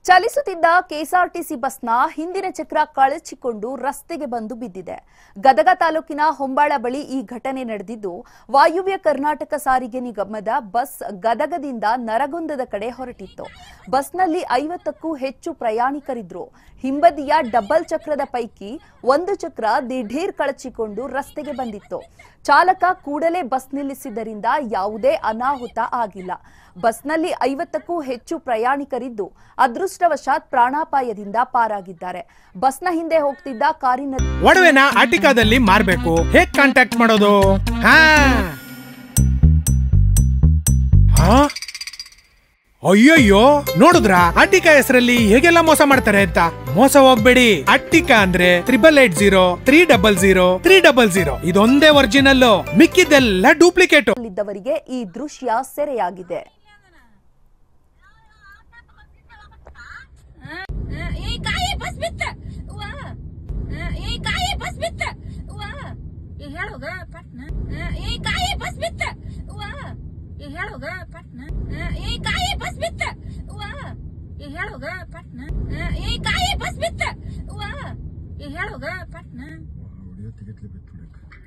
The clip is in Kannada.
ಚಲಿಸುತ್ತಿದ್ದ ಕೆಎಸ್ಆರ್ಟಿಸಿ ಬಸ್ನ ಹಿಂದಿನ ಚಕ್ರ ಕಳಚಿಕೊಂಡು ರಸ್ತೆಗೆ ಬಂದು ಬಿದ್ದಿದೆ ಗದಗ ತಾಲೂಕಿನ ಹೊಂಬಾಳ ಬಳಿ ಈ ಘಟನೆ ನಡೆದಿದ್ದು ವಾಯುವ್ಯ ಕರ್ನಾಟಕ ಸಾರಿಗೆ ನಿಗಮದ ಬಸ್ ಗದಗದಿಂದ ನರಗುಂದದ ಕಡೆ ಹೊರಟಿತ್ತು ಬಸ್ನಲ್ಲಿ ಐವತ್ತಕ್ಕೂ ಹೆಚ್ಚು ಪ್ರಯಾಣಿಕರಿದ್ರು ಹಿಂಬದಿಯ ಡಬಲ್ ಚಕ್ರದ ಪೈಕಿ ಒಂದು ಚಕ್ರ ದಿಢೀರ್ ಕಳಚಿಕೊಂಡು ರಸ್ತೆಗೆ ಬಂದಿತ್ತು ಚಾಲಕ ಕೂಡಲೇ ಬಸ್ ನಿಲ್ಲಿಸಿದ್ದರಿಂದ ಯಾವುದೇ ಅನಾಹುತ ಆಗಿಲ್ಲ ಬಸ್ನಲ್ಲಿ ಐವತ್ತಕ್ಕೂ ಹೆಚ್ಚು ಪ್ರಯಾಣಿಕರಿದ್ದು ಅದೃಷ್ಟವಶಾತ್ ಪ್ರಾಣಾಪಾಯದಿಂದ ಪಾರಾಗಿದ್ದಾರೆ ಬಸ್ನ ಹಿಂದೆ ಹೋಗ್ತಿದ್ದ ಕಾರಿನ ಒಡವೆನ ಆಟಿಕಾದಲ್ಲಿ ಮಾರ್ಬೇಕು ಹೇಗ್ ಕಾಂಟ್ಯಾಕ್ಟ್ ಮಾಡೋದು ಹಾ ಹಾ? ಅಯ್ಯಯ್ಯೋ ನೋಡಿದ್ರ ಅಟ್ಟಿಕಾ ಹೆಸರಲ್ಲಿ ಹೇಗೆಲ್ಲ ಮೋಸ ಮಾಡ್ತಾರೆ ಅಂತ ಮೋಸ ಹೋಗ್ಬೇಡಿ ಅಟ್ಟಿಕಾ ಅಂದ್ರೆ triple eight zero three double zero three double zero ಇದೊಂದೇ ಒರಿಜಿನಲ್ ಮಿಕ್ಕಿದ್ದೆಲ್ಲ ಡೂಪ್ಲಿಕೇಟ್ ಇದ್ದವರಿಗೆ ಈ ದೃಶ್ಯ ಸೆರೆಯಾಗಿದೆ ಈ ಕಾಯಿ ಬಸ್ ಬಿತ್ತ ವಾ ಈ ಕಾಯಿ ಬಸ್ ಬಿತ್ತ ವಾ ಈ ಹೇಳೋಗ ಪಟ್ನ ಈ ಕಾಯಿ ಬಸ್ ಬಿತ್ತ ವಾ ಈ ಹೇಳೋಗ ಪಟ್ನ ಈ ಕಾಯಿ ಬಸ್ ಬಿತ್ತ ವಾ ಈ ಹೇಳೋಗ ಪಟ್ನ ಈ ಕಾಯಿ ಬಸ್ ಬಿತ್ತ ವಾ ಈ ಹೇಳೋಗ ಪಟ್ನ ಹೊಡಿಯತ್ತಿಗೆ ಬಿತ್ತು